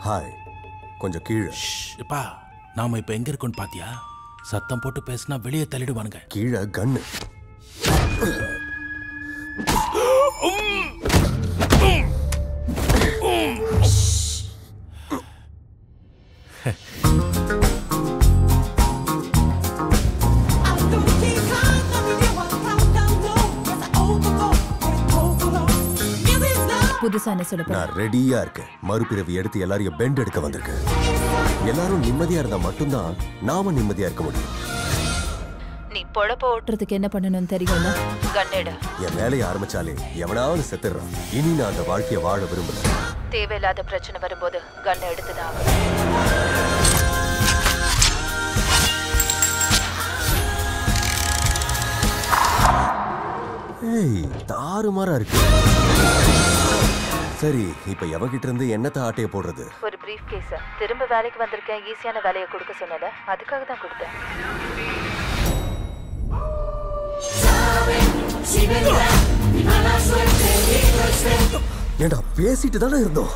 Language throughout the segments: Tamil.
ஹாய் கொஞ்சம் கீழே எப்பா நாம இப்ப எங்க இருக்கோம்னு பாத்தியா சத்தம் போட்டு பேசினா வெளியே தள்ளிடுவானுங்க கீழே கன்னு புதுசா என்ன சொல்ல போற? நான் ரெடியா இருக்கேன் மறுபிறவி எடுத்து எல்லாரையும் பெண்ட் எடுக்க வந்திருக்கேன் எல்லாரும் நிம்மதியா இருந்தா மட்டும்தான் நாம நிம்மதியா இருக்க முடியும் நீ பொழப்ப ஓட்டுறதுக்கு என்ன பண்ணணும்னு தெரியும்ல கண்ணெடு என் வேலையை ஆரம்பிச்சாலே எவனாவது செத்துடுறான் இனி நான் அந்த வாழ்க்கையை வாழ விரும்பல தேவையில்லாத பிரச்சனை வரும்போது கண்ணை எடுத்துதான் ஆகணும். ஏய் தாறுமாறா இருக்கு சரி இப்ப எவகிட்ட இருந்து என்னத்த ஆட்டைய போடுறது ஒரு பிரீஃப் கேஸ் திரும்ப வேலைக்கு வந்திருக்கேன் ஈஸியான வேலையை கொடுக்க சொன்னல அதுக்காக தான் கொடுத்தேன் ஏண்டா பேசிட்டு தானே இருந்தோம்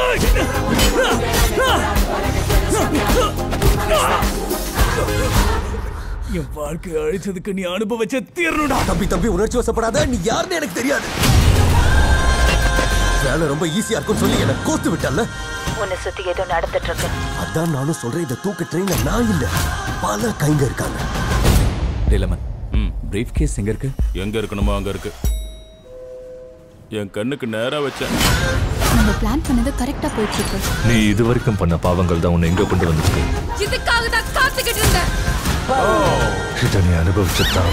என் வாழ்க்கையை அழிச்சதுக்கு நீ அனுபவிச்ச தீரணுடா தம்பி தம்பி உணர்ச்சி வசப்படாத நீ யாருன்னு எனக்கு தெரியாது வேலை ரொம்ப ஈஸியா இருக்கும்னு சொல்லி என்ன கோத்து விட்டல்ல உன்னை சுத்தி ஏதோ நடந்துட்டு இருக்கு அதான் நானும் சொல்றேன் இந்த தூக்க ட்ரெயின்ல நான் இல்ல பல கைங்க இருக்காங்க லெமன் பிரீஃப் கேஸ் எங்க இருக்கு எங்க இருக்கணுமோ அங்க இருக்கு என் கண்ணுக்கு நேரா வச்சேன் நம்ம பிளான் பண்ணது கரெக்டா போயிட்டு இருக்கு நீ இதுவரைக்கும் பண்ண பாவங்கள் தான் உன்னை எங்க கொண்டு வந்திருக்கு இதுக்காக தான் காத்துக்கிட்டு இருந்தேன் இதை நீ அனுபவிச்சுட்டாவ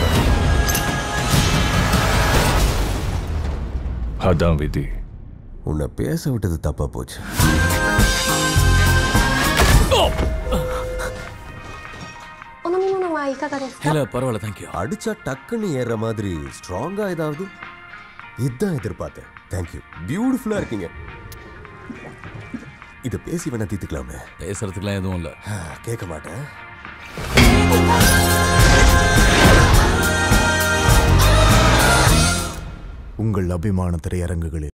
அதான் விதி உன்னை பேச விட்டது தப்பா போச்சு இல்ல பரவாயில்ல தேங்க்யூ அடிச்சா டக்குன்னு ஏறுற மாதிரி ஸ்ட்ராங்கா ஏதாவது இதான் எதிர்பார்த்தேன் தேங்க்யூ பியூட்டிஃபுல்லா இருக்கீங்க இத பேசி வேணா தீர்த்துக்கலாமே பேசுறதுக்குலாம் எதுவும் இல்ல கேட்க மாட்டேன் உங்கள் அபிமான திரையரங்குகளில்